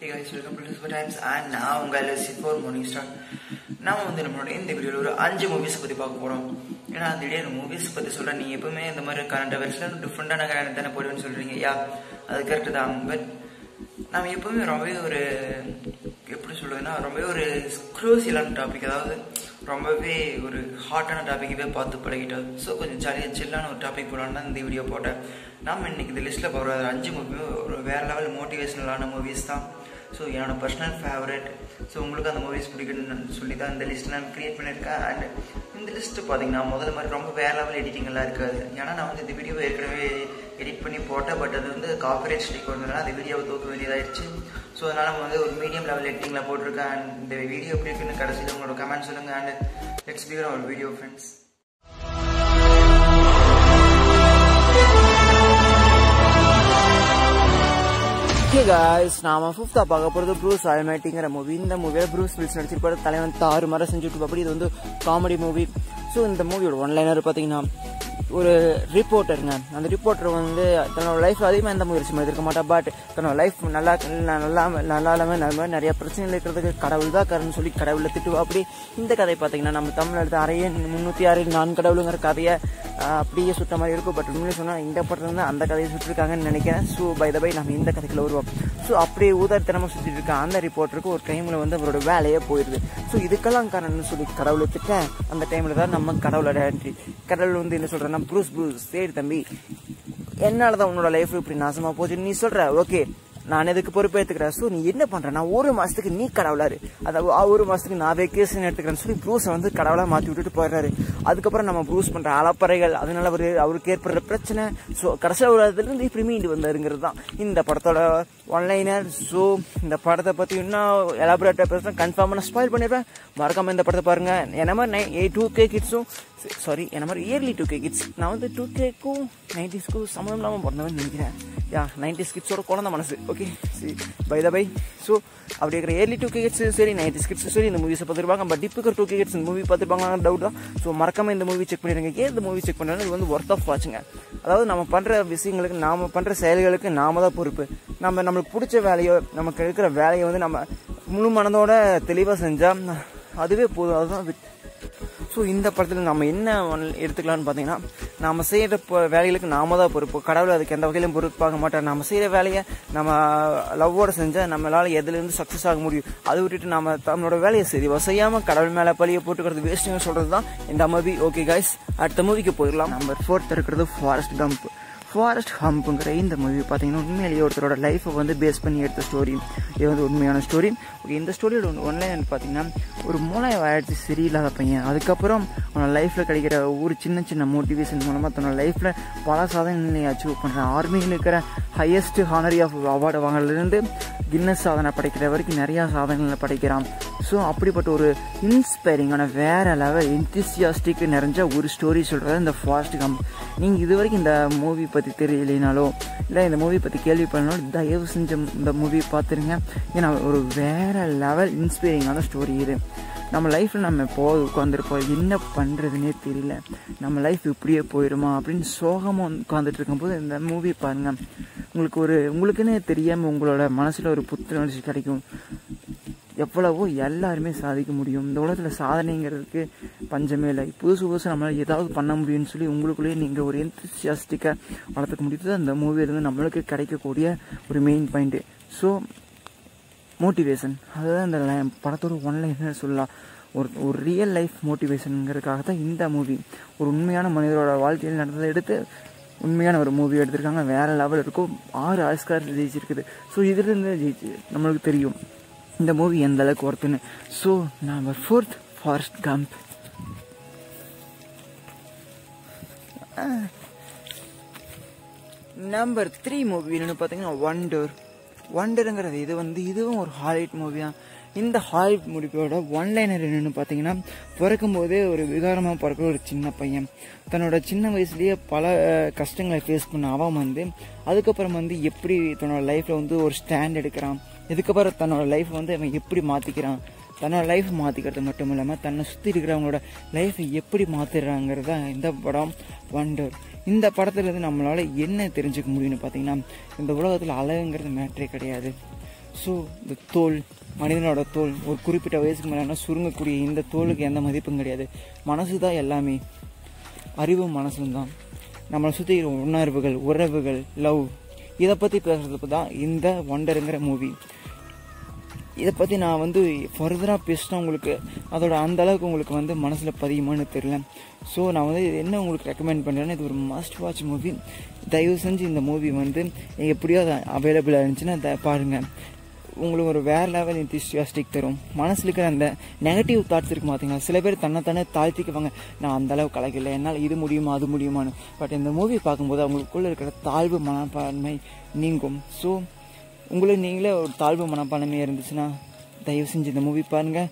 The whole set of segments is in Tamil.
Hey guys welcome to super times and நான் உங்கள் சி ஃபோர் மார்னிங் ஸ்டார் நாம வந்து நம்மளோட இந்த வீடியோவில் ஒரு அஞ்சு மூவிஸ் பற்றி பார்க்க போகிறோம் ஏன்னா திடீர்னு மூவிஸ் பற்றி சொல்கிறேன் நீ எப்பவுமே இந்த மாதிரி கரண்ட் அஃபேர்ஸில் டிஃப்ரெண்டான கரண்ட் தானே போடுவேன்னு சொல்கிறீங்க யா அது கரெக்டு தான் பட் நாம் எப்பவுமே ரொம்பவே ஒரு எப்படி சொல்லுவேன்னா ரொம்பவே ஒரு க்ரூசியலான டாபிக் அதாவது ரொம்பவே ஒரு ஹாட்டான டாப்பிக்கவே பார்த்து பழகிட்டோம் ஸோ கொஞ்சம் ஜாலியாக சில்லான ஒரு டாபிக் போடலான்னு தான் இந்த வீடியோ போட்டேன் நாம் இன்னைக்கு இந்த லிஸ்ட்டில் போகிற அஞ்சு மூவியும் ஒரு வேறு லெவல் மோட்டிவேஷனலான மூவிஸ் தான் ஸோ என்னோட பர்சனல் ஃபேவரட் ஸோ உங்களுக்கு அந்த மூவிஸ் பிடிக்கணும்னு சொல்லி தான் இந்த லிஸ்ட் நான் க்ரியேட் பண்ணியிருக்கேன் அண்ட் இந்த லிஸ்ட்டு பார்த்தீங்கன்னா முதல்ல மாதிரி ரொம்ப வேறு லெவல் எடிட்டிங் எல்லாம் இருக்காது ஏன்னா நான் வந்து இந்த வீடியோவை ஏற்கனவே எடிட் பண்ணி போட்டேன் பட் அது வந்து காப்பரேட் ஸ்ட்ரைக் வந்ததுனால அந்த வீடியோவை தூக்க வேண்டியதாயிருச்சு ஸோ அதனால் நம்ம வந்து ஒரு மீடியம் லெவல் எடிட்டிங்கில் போட்டிருக்கேன் அண்ட் இந்த வீடியோ எப்படி இருக்குன்னு கடைசியில் உங்களோட கமெண்ட் சொல்லுங்கள் and let's figure our video friends okay guys நாம ஃபிஃப்த்தா பார்க்க போகிறது ப்ரூஸ் ஆல்மேட்டிங்கிற மூவி இந்த மூவியில் ப்ரூஸ் வில்ஸ் நடிச்சிருப்பாரு தலைவன் தாறு மரம் செஞ்சுட்டு அப்படி இது வந்து காமெடி மூவி ஸோ இந்த மூவியோட ஒன்லைனர் பார்த்தீங்கன்னா ஒரு ரிப்போர்ட்டருங்க அந்த ரிப்போர்ட்டர் வந்து தன்னோட லைஃப் அதிகமாக எந்த முயற்சி இருக்க மாட்டா பட் தன்னோட லைஃப் நல்லா நல்லா நல்லா இல்லாமல் நல்ல நிறைய பிரச்சனைகள் இருக்கிறதுக்கு கடவுள் தான் கருன்னு சொல்லி கடவுளை திட்டுவா அப்படி இந்த கதை பார்த்தீங்கன்னா நம்ம தமிழ் எடுத்த அறைய முந்நூற்றி ஆறு நான் கடவுளுங்கிற கதையை அப்படியே சுட்ட மாதிரி இருக்கும் பட் உண்மையிலே சொன்னால் இந்த படத்துல இருந்து அந்த கதையை சுற்றிருக்காங்கன்னு நினைக்கிறேன் ஸோ பை த பை நம்ம இந்த கதைக்குள்ள வருவோம் ஸோ அப்படியே ஊதாரித்தனமாக சுற்றிட்டு இருக்க அந்த ரிப்போர்ட்டருக்கு ஒரு டைமில் வந்து அவரோட வேலையே போயிடுது ஸோ இதுக்கெல்லாம் காரணம்னு சொல்லி கடவுளை திட்ட அந்த டைமில் தான் நம்ம கடவுளோட என்ட்ரி கடவுள் வந்து என்ன சொல்கிறேன்னா ப்ரூஸ் ப்ரூஸ் சரி தம்பி என்னால தான் உன்னோட லைஃப் இப்படி நாசமாக போச்சுன்னு நீ சொல்கிற ஓகே நான் எதுக்கு பொறுப்பேற்றுக்கிறேன் ஸோ நீ என்ன பண்ற நான் ஒரு மாசத்துக்கு நீ கடவுளாரு அதாவது ஒரு மாசத்துக்கு நான் வெக்கேஷன் எடுத்துக்கிறேன்னு சொல்லி ப்ரூஸை வந்து கடவுளா மாற்றி விட்டுட்டு போயிடுறாரு அதுக்கப்புறம் நம்ம ப்ரூஸ் பண்ற அலப்பறைகள் அதனால அவர் அவருக்கு ஏற்படுற பிரச்சனை ஸோ கடைசியில் ஒரு அதுல இருந்து இப்படி மீண்டு வந்தாருங்கிறது தான் இந்த படத்தோட ஒன்லைனர் ஸோ இந்த படத்தை பற்றி இன்னும் எலாபரேட்டாக பேசுகிறேன் கன்ஃபார்மாக நான் ஸ்பாயில் பண்ணிடுறேன் மறக்காம இந்த படத்தை பாருங்க என்ன மாதிரி நை ஏ டூ கே கிட்ஸும் சாரி என்ன மாதிரி இயர்லி டூ கே கிட்ஸ் நான் வந்து டூ கேக்கும் நைன்டிஸ்க்கும் சம்மந்தம் இல்லாமல் பிறந்தவன் நினைக்கிறேன் யா நைன்டிஸ் கிட்ஸோட குழந்த மனசு ஓகே சரி பை த பை ஸோ அப்படி இருக்கிற ஏர்லி டூ கே கிட்ஸ் சரி நைன்டிஸ் கிட்ஸ் சரி இந்த மூவிஸை பார்த்துருப்பாங்க பட் இப்போ டூ கே கிட்ஸ் இந்த மூவி பார்த்துருப்பாங்க டவுட் தான் ஸோ மறக்காம இந்த மூவி செக் பண்ணிடுங்க ஏன் இந்த மூவி செக் பண்ணுறது இது வந்து ஒர்த் ஆஃப் வாட்சுங்க அதாவது நம்ம பண்ணுற விஷயங்களுக்கு நாம பண்ணுற செயல்களுக்கு நாம தான் பொறுப்பு நம்ம நம்மளுக்கு பிடிச்ச வேலையோ நமக்கு இருக்கிற வேலையை வந்து நம்ம முழு மனதோட தெளிவாக செஞ்சால் அதுவே போதும் அதுதான் ஸோ இந்த படத்தில் நம்ம என்ன எடுத்துக்கலாம்னு பார்த்தீங்கன்னா நம்ம செய்கிற வேலைகளுக்கு நாம தான் பொறுப்பு கடவுள் அதுக்கு எந்த வகையிலும் பொறுப்பாக மாட்டார் நம்ம செய்கிற வேலையை நம்ம லவ்வோட செஞ்சால் நம்மளால் எதுலேருந்து சக்ஸஸ் ஆக முடியும் அதை விட்டுட்டு நம்ம நம்மளோட வேலையை சரி செய்யாமல் கடவுள் மேலே பழியை போட்டுக்கிறது வேஸ்ட்டுன்னு சொல்கிறது தான் இந்த மூவி ஓகே கைஸ் அடுத்த மூவிக்கு போயிடலாம் நம்பர் ஃபோர்த் இருக்கிறது ஃபாரஸ்ட் கம்ப் ஃபாரஸ்ட் ஹம்புங்கிற இந்த மூவி பார்த்தீங்கன்னா உண்மையிலேயே ஒருத்தரோட லைஃப்பை வந்து பேஸ் பண்ணி எடுத்த ஸ்டோரி இது வந்து உண்மையான ஸ்டோரி ஓகே இந்த ஸ்டோரியோட ஒன்லைன் பார்த்தீங்கன்னா ஒரு மூளை ஆயிடுச்சு சரியில்லாத பையன் அதுக்கப்புறம் அவனோட லைஃப்பில் கிடைக்கிற ஒரு சின்ன சின்ன மோட்டிவேஷன் மூலமாக தன்னோட லைஃப்பில் பல சாதனைகளை அச்சீவ் பண்ணுறான் ஆர்மியில் இருக்கிற ஹையஸ்ட் ஹானரி ஆஃப் அவார்டு வாங்கினதுலேருந்து கின்னஸ் சாதனை படைக்கிற வரைக்கும் நிறையா சாதனைகளை படைக்கிறான் ஸோ அப்படிப்பட்ட ஒரு இன்ஸ்பைரிங்கான வேற லெவல் என்திசியாஸ்டிக் நிறைஞ்ச ஒரு ஸ்டோரி சொல்கிறது இந்த ஃபாஸ்ட் கம் நீங்கள் இது வரைக்கும் இந்த மூவி பற்றி தெரியலைனாலோ இல்லை இந்த மூவி பற்றி கேள்விப்படனாலும் தயவு செஞ்ச இந்த மூவி பார்த்துருங்க ஏன்னா ஒரு வேற லெவல் இன்ஸ்பைரிங்கான ஸ்டோரி இது நம்ம லைஃப்பில் நம்ம எப்போ உட்காந்துருப்போம் என்ன பண்ணுறதுனே தெரியல நம்ம லைஃப் இப்படியே போயிடுமா அப்படின்னு சோகமாக உட்காந்துட்டு இருக்கும்போது இந்த மூவி பாருங்கள் உங்களுக்கு ஒரு உங்களுக்குன்னே தெரியாமல் உங்களோட மனசில் ஒரு புத்துணர்ச்சி கிடைக்கும் எவ்வளவோ எல்லாருமே சாதிக்க முடியும் இந்த உலகத்தில் சாதனைங்கிறதுக்கு பஞ்சமே இல்லை புதுசு புதுசு நம்மளால் ஏதாவது பண்ண முடியும்னு சொல்லி உங்களுக்குள்ளேயே நீங்கள் ஒரு என்தியாஸ்டிக்காக வளர்த்துக்க முடியுது அந்த மூவியிலேருந்து நம்மளுக்கு கிடைக்கக்கூடிய ஒரு மெயின் பாயிண்ட்டு ஸோ மோட்டிவேஷன் அதுதான் இந்த படத்தோட ஒன்லைனர் சொல்லலாம் ஒரு ஒரு ரியல் லைஃப் மோட்டிவேஷனுங்கிறதுக்காக தான் இந்த மூவி ஒரு உண்மையான மனிதரோட வாழ்க்கையில் நடந்ததை எடுத்து உண்மையான ஒரு மூவி எடுத்திருக்காங்க வேற லெவல் இருக்கும் ஆறு ஆஸ்கார் ஜெயிச்சிருக்குது ஸோ இதுலேருந்து ஜெயிச்சு நம்மளுக்கு தெரியும் இந்த மூவி எந்த அளவுக்கு ஒர்த்துன்னு so number fourth Forrest Gump number three movie என்னன்னு பார்த்தீங்கன்னா ஒண்டர் ஒண்டருங்கிறது இது வந்து இதுவும் ஒரு ஹாலிவுட் மூவி தான் இந்த ஹாலிவுட் மூவியோட ஒன்லைனர் என்னன்னு பார்த்தீங்கன்னா பிறக்கும் போதே ஒரு விகாரமாக பிறக்கிற ஒரு சின்ன பையன் தன்னோட சின்ன வயசுலேயே பல கஷ்டங்களை ஃபேஸ் பண்ண அவன் வந்து அதுக்கப்புறம் வந்து எப்படி தன்னோட லைஃப்பில் வந்து ஒரு ஸ்டாண்ட் எடுக்கிறான் இதுக்கப்புறம் தன்னோட லைஃப் வந்து அவன் எப்படி மாற்றிக்கிறான் தன்னோட லைஃப் மாற்றிக்கிறது மட்டும் இல்லாமல் தன்னை சுற்றி இருக்கிறவங்களோட லைஃப்பை எப்படி மாற்றிடுறாங்கிறது தான் இந்த படம் வண்டர் இந்த படத்துலேருந்து நம்மளால் என்ன தெரிஞ்சுக்க முடியும்னு பார்த்தீங்கன்னா இந்த உலகத்தில் அழகுங்கிறது மேட்ரே கிடையாது ஸோ இந்த தோல் மனிதனோட தோல் ஒரு குறிப்பிட்ட வயசுக்கு மேலே சுருங்கக்கூடிய இந்த தோலுக்கு எந்த மதிப்பும் கிடையாது மனசு தான் எல்லாமே அறிவும் மனசும் தான் நம்மளை சுற்றி உணர்வுகள் உறவுகள் லவ் இதை பற்றி பேசுறது தான் இந்த ஒண்டருங்கிற மூவி இதை பற்றி நான் வந்து ஃபர்தராக பேசினா உங்களுக்கு அதோட அந்த அளவுக்கு உங்களுக்கு வந்து மனசில் பதியுமான்னு தெரியல ஸோ நான் வந்து இது என்ன உங்களுக்கு ரெக்கமெண்ட் பண்ணுறேன்னா இது ஒரு மஸ்ட் வாட்ச் மூவி தயவு செஞ்சு இந்த மூவி வந்து எப்படியோ அது அவைலபிளாக இருந்துச்சுன்னா அதை பாருங்கள் உங்களுக்கு ஒரு வேறு லெவல் இன்டிஸ்டியாஸ்டிக் தரும் மனசில் இருக்கிற அந்த நெகட்டிவ் தாட்ஸ் இருக்கு பார்த்தீங்களா சில பேர் தன்னைத்தானே தாழ்த்திக்குவாங்க நான் அந்த அளவு கலக்கல என்னால் இது முடியுமா அது முடியுமான்னு பட் இந்த மூவி பார்க்கும்போது அவங்களுக்குள்ள இருக்கிற தாழ்வு மனப்பான்மை நீங்கும் ஸோ உங்களுக்கு நீங்களே ஒரு தாழ்வு மனப்பான்மை இருந்துச்சுன்னா தயவு செஞ்சு இந்த மூவி பாருங்கள்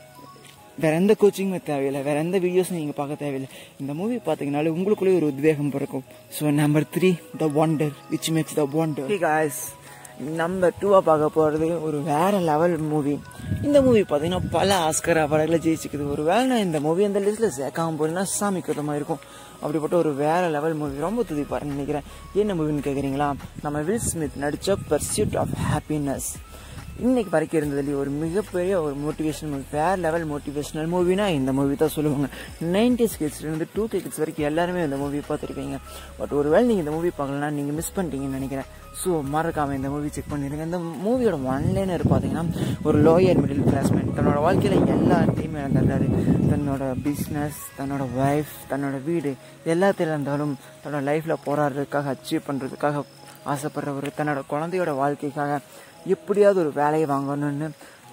வேற எந்த கோச்சிங்கும் தேவையில்லை வேற எந்த வீடியோஸும் நீங்கள் பார்க்க தேவையில்லை இந்த மூவி பார்த்தீங்கனாலே உங்களுக்குள்ளே ஒரு உத்வேகம் பிறக்கும் so number three the wonder which makes the wonder guys number டூவாக பார்க்க போகிறது ஒரு வேற லெவல் மூவி இந்த மூவி பார்த்தீங்கன்னா பல ஆஸ்கர் அவார்டுகளை ஜெயிச்சுக்குது ஒரு வேளை நான் இந்த மூவி அந்த லிஸ்ட்டில் சேர்க்காம போனேன்னா சாமி குத்தமாக இருக்கும் அப்படிப்பட்ட ஒரு வேற லெவல் மூவி ரொம்ப துதிப்பாருன்னு நினைக்கிறேன் என்ன மூவின்னு கேட்குறீங்களா நம்ம வில் ஸ்மித் நடித்த பர்சியூட் ஆஃப் ஹாப்பினஸ் இன்னைக்கு வரைக்கும் இருந்ததுலேயே ஒரு மிகப்பெரிய ஒரு மோட்டிவேஷனல் மூவி வேற லெவல் மோட்டிவேஷனல் மூவினா இந்த மூவி தான் சொல்லுவாங்க நைன்டிஸ் கிட்ஸ்லேருந்து டூ கே கிட்ஸ் வரைக்கும் எல்லாருமே இந்த மூவி பார்த்துருப்பீங்க பட் ஒருவேளை நீங்கள் இந்த மூவி பார்க்கலன்னா நீங்கள் மிஸ் பண்ணிட்டீங்கன்னு நினைக்கிறேன் ஸோ மறக்காமல் இந்த மூவி செக் பண்ணிடுங்க இந்த மூவியோட ஒன்லைனர் பார்த்தீங்கன்னா ஒரு லோயர் மிடில் கிளாஸ்மேன் தன்னோட வாழ்க்கையில் எல்லாத்தையுமே இழந்துட்டாரு தன்னோட பிஸ்னஸ் தன்னோட ஒய்ஃப் தன்னோட வீடு எல்லாத்தையும் இழந்தாலும் தன்னோட லைஃப்பில் போராடுறதுக்காக அச்சீவ் பண்ணுறதுக்காக ஆசைப்படுறவர் தன்னோட குழந்தையோட வாழ்க்கைக்காக எப்படியாவது ஒரு வேலையை வாங்கணும்னு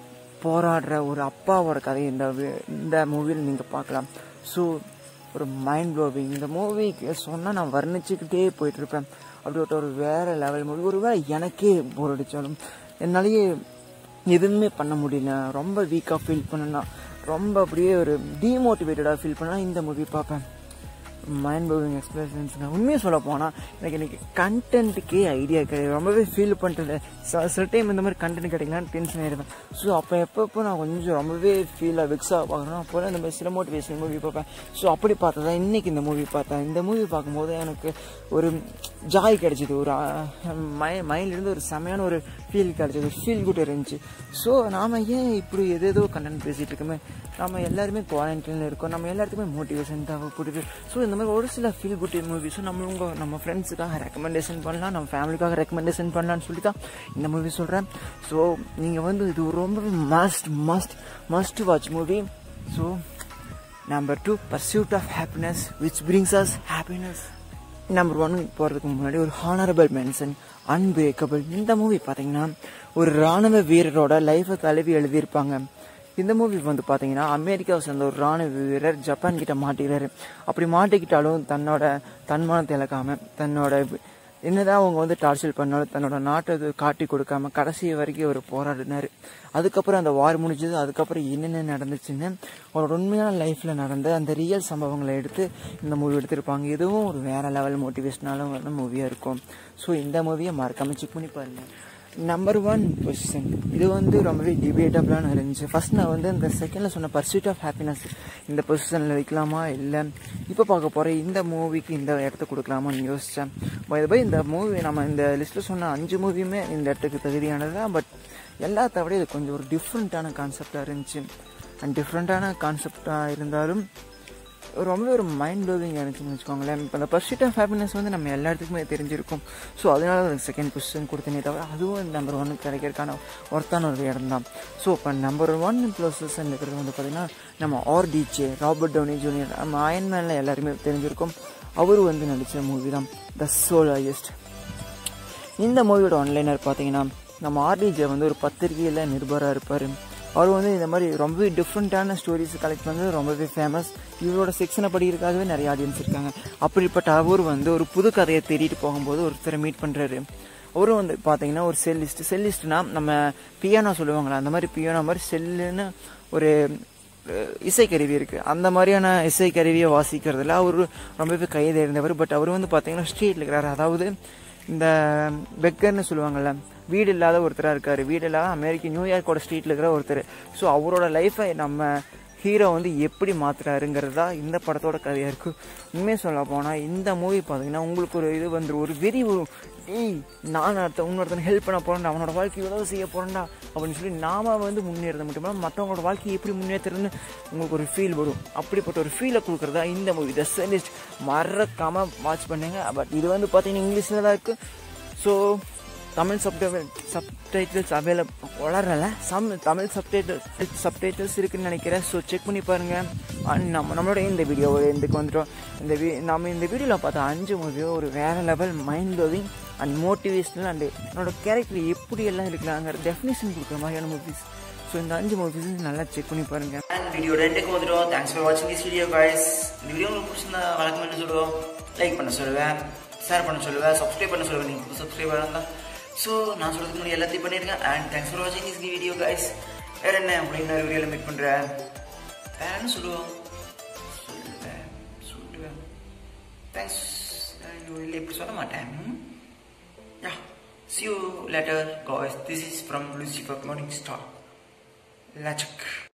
போராடுற ஒரு அப்பாவோட கதை இந்த இந்த மூவியில் நீங்கள் பார்க்கலாம் ஸோ ஒரு மைண்ட் ப்ளோவிங் இந்த மூவிக்கு சொன்னால் நான் வர்ணிச்சுக்கிட்டே போயிட்டுருப்பேன் அப்படிப்பட்ட ஒரு வேறு லெவல் மூவி ஒரு வேளை எனக்கே போர் அடித்தாலும் என்னாலேயே எதுவுமே பண்ண முடியல ரொம்ப வீக்காக ஃபீல் பண்ணனா ரொம்ப அப்படியே ஒரு டீமோட்டிவேட்டடாக ஃபீல் பண்ணால் இந்த மூவி பார்ப்பேன் மைண்ட் ப்ளோவிங் எக்ஸ்பிரஷன்ஸ் நான் உண்மையாக சொல்ல போனால் எனக்கு இன்னைக்கு கண்டென்ட்டுக்கே ஐடியா கிடையாது ரொம்பவே ஃபீல் பண்ணிட்டு சில டைம் இந்த மாதிரி கண்டென்ட் கிடைக்கலான்னு டென்ஷன் ஆகிடுவேன் ஸோ அப்போ எப்பப்போ நான் கொஞ்சம் ரொம்பவே ஃபீலாக விக்ஸாக பார்க்குறேன் அப்போ இந்த மாதிரி சில மோட்டிவேஷன் மூவி பார்ப்பேன் ஸோ அப்படி பார்த்தா இன்றைக்கி இந்த மூவி பார்த்தேன் இந்த மூவி பார்க்கும்போது எனக்கு ஒரு ஜாய் கிடைச்சிது ஒரு மை மைண்ட்லேருந்து ஒரு செமையான ஒரு ஃபீல் கிடைச்சிது ஒரு ஃபீல் குட் இருந்துச்சு ஸோ நாம் ஏன் இப்படி எது ஏதோ கண்டென்ட் பேசிகிட்டு இருக்கோமே நம்ம எல்லாருமே குவாரண்டைனில் இருக்கோம் நம்ம எல்லாத்துக்குமே மோட்டிவேஷன் தேவைப்படுது ஸோ இந்த மாதிரி ஒரு சில ஃபீல் குட் மூவிஸும் நம்ம உங்க நம்ம ஃப்ரெண்ட்ஸுக்காக ரெக்கமெண்டேஷன் பண்ணலாம் நம்ம ஃபேமிலிக்காக ரெக்கமெண்டேஷன் பண்ணலாம்னு சொல்லி தான் இந்த மூவி சொல்கிறேன் ஸோ நீங்கள் வந்து இது ரொம்பவே must must must watch movie so number two pursuit of happiness which brings us happiness number one போகிறதுக்கு முன்னாடி ஒரு ஹானரபிள் மென்ஷன் அன்பிரேக்கபிள் இந்த மூவி பார்த்தீங்கன்னா ஒரு ராணுவ வீரரோட லைஃப்பை தழுவி எழுதியிருப்பாங்க இந்த மூவி வந்து பார்த்தீங்கன்னா அமெரிக்காவை சேர்ந்த ஒரு ராணுவ வீரர் ஜப்பான் கிட்ட மாட்டிக்கிறாரு அப்படி மாட்டிக்கிட்டாலும் தன்னோட தன்மானத்தை இழக்காம தன்னோட என்னதான் அவங்க வந்து டார்ச்சர் பண்ணாலும் தன்னோட நாட்டை காட்டி கொடுக்காம கடைசி வரைக்கும் அவர் போராடினார் அதுக்கப்புறம் அந்த வார் முடிஞ்சது அதுக்கப்புறம் என்னென்ன நடந்துச்சுன்னு அவரோட உண்மையான லைஃப்பில் நடந்த அந்த ரியல் சம்பவங்களை எடுத்து இந்த மூவி எடுத்திருப்பாங்க இதுவும் ஒரு வேற லெவல் மோட்டிவேஷனால மூவியாக இருக்கும் ஸோ இந்த மூவியை மறக்காம செக் பண்ணி பாருங்க நம்பர் ஒன் பொசிஷன் இது வந்து ரொம்பவே டிபேட்டபிளான இருந்துச்சு ஃபர்ஸ்ட் நான் வந்து இந்த செகண்டில் சொன்ன பர்சூட் ஆஃப் ஹாப்பினஸ் இந்த பொசிஷனில் வைக்கலாமா இல்லை இப்போ பார்க்க போகிற இந்த மூவிக்கு இந்த இடத்த கொடுக்கலாமான்னு யோசித்தேன் பை பை இந்த மூவி நம்ம இந்த லிஸ்ட்டில் சொன்ன அஞ்சு மூவியுமே இந்த இடத்துக்கு தகுதியானது தான் பட் எல்லாத்த விட இது கொஞ்சம் ஒரு டிஃப்ரெண்ட்டான கான்செப்டாக இருந்துச்சு அண்ட் டிஃப்ரெண்ட்டான கான்செப்டாக இருந்தாலும் ரொம்ப ஒரு மைண்ட் ப்ளோவிங் இருந்துச்சுன்னு வச்சுக்கோங்களேன் இப்போ அந்த பர்சிட் ஆஃப் ஹாப்பினஸ் வந்து நம்ம எல்லா இடத்துக்குமே தெரிஞ்சிருக்கும் ஸோ அதனால ஒரு செகண்ட் பொசிஷன் கொடுத்தனே தவிர அதுவும் நம்பர் ஒன் கிடைக்கிறதுக்கான ஒர்த்தான ஒரு இடம் தான் ஸோ இப்போ நம்பர் ஒன் பொசிஷன் இருக்கிறது வந்து பார்த்திங்கன்னா நம்ம ஆர்டிஜே ராபர்ட் டவுனி ஜூனியர் நம்ம அயன்மேனில் எல்லாருமே தெரிஞ்சிருக்கும் அவர் வந்து நடித்த மூவி தான் த சோல் ஹையஸ்ட் இந்த மூவியோட ஒன்லைனர் பார்த்தீங்கன்னா நம்ம ஆர்டிஜே வந்து ஒரு பத்திரிகையில் நிருபராக இருப்பார் அவர் வந்து இந்த மாதிரி ரொம்பவே டிஃப்ரெண்ட்டான ஸ்டோரிஸ் கலெக்ட் பண்ணது ரொம்பவே ஃபேமஸ் இவரோட செக்ஷனை படிக்கிறதுக்காகவே நிறைய ஆடியன்ஸ் இருக்காங்க அப்படிப்பட்ட அவர் வந்து ஒரு புது கதையை தேடிட்டு போகும்போது ஒருத்தரை மீட் பண்ணுறாரு அவரும் வந்து பார்த்தீங்கன்னா ஒரு செல்லிஸ்ட் செல்லிஸ்ட்னா நம்ம பியானோ சொல்லுவாங்களா அந்த மாதிரி பியானோ மாதிரி செல்லுன்னு ஒரு இசைக்கருவி இருக்குது அந்த மாதிரியான இசைக்கருவியை வாசிக்கிறதுல அவர் ரொம்பவே கைது இருந்தவர் பட் அவர் வந்து பார்த்தீங்கன்னா ஸ்ட்ரீட்டில் இருக்கிறாரு அதாவது இந்த பெக்கர்னு சொல்லுவாங்கள்ல வீடு இல்லாத ஒருத்தராக இருக்கார் வீடு இல்லாத அமெரிக்க நியூயார்க்கோட ஸ்ட்ரீட்டில் இருக்கிற ஒருத்தர் ஸோ அவரோட லைஃப்பை நம்ம ஹீரோ வந்து எப்படி மாத்துறாருங்கிறது தான் இந்த படத்தோட கதையாக இருக்குது உண்மையை சொல்ல போனால் இந்த மூவி பார்த்தீங்கன்னா உங்களுக்கு ஒரு இது வந்துடும் ஒரு வெறி வரும் ஏய் நான் அடுத்த இன்னொருத்தனை ஹெல்ப் பண்ண போகிறேன்டா அவனோட வாழ்க்கை உதவி செய்ய போகிறேன்டா அப்படின்னு சொல்லி நாம வந்து முன்னேறது மட்டும் இல்லாமல் மற்றவங்களோட வாழ்க்கையை எப்படி முன்னேற்றுறதுன்னு உங்களுக்கு ஒரு ஃபீல் வரும் அப்படிப்பட்ட ஒரு ஃபீலை கொடுக்குறதா இந்த மூவி த செலிஸ்ட் மறக்காமல் வாட்ச் பண்ணுங்க பட் இது வந்து பார்த்தீங்கன்னா இங்கிலீஷில் தான் இருக்குது so Tamil subtitle subtitles available வளரல சம் தமிழ் சப்டைட்டில் சப்டைட்டில்ஸ் இருக்குன்னு நினைக்கிறேன் ஸோ செக் பண்ணி பாருங்கள் அண்ட் நம்ம நம்மளோட இந்த வீடியோ எதுக்கு வந்துட்டோம் இந்த வீ நம்ம இந்த வீடியோவில் பார்த்தா அஞ்சு மூவியோ ஒரு வேறு level mind blowing and motivational and என்னோட கேரக்டர் எப்படி எல்லாம் இருக்கலாங்கிற டெஃபினேஷன் கொடுக்குற மாதிரியான மூவிஸ் ஸோ இந்த அஞ்சு மூவிஸ் நல்லா செக் பண்ணி பாருங்கள் அண்ட் வீடியோ ரெண்டுக்கு வந்துடும் தேங்க்ஸ் ஃபார் வாட்சிங் திஸ் வீடியோ guys இந்த வீடியோ உங்களுக்கு பிடிச்சிருந்தா வழக்கம் என்ன சொல்லுவோம் லைக் பண்ண சொல்லுவேன் ஷேர் பண்ண சொல்லுவேன் சப்ஸ்கிரைப் பண்ண சொல்லுவேன் நீங்கள் சப்ஸ்கிரைப் இருந்தால் ஸோ நான் சொல்கிறதுக்கு முன்னாடி எல்லாத்தையும் பண்ணியிருக்கேன் அண்ட் தேங்க்ஸ் ஃபார் வாட்சிங் திஸ் வீடியோ guys வேறு என்ன அப்படி இன்னொரு வீடியோவில் மீட் பண்ணுறேன் வேறு சொல்லுவோம் சொல்லுவேன் சொல்லுவேன் தேங்க்ஸ் இல்லை இப்படி சொல்ல மாட்டேன் யா see you later guys this is from lucifer morning star Lachak.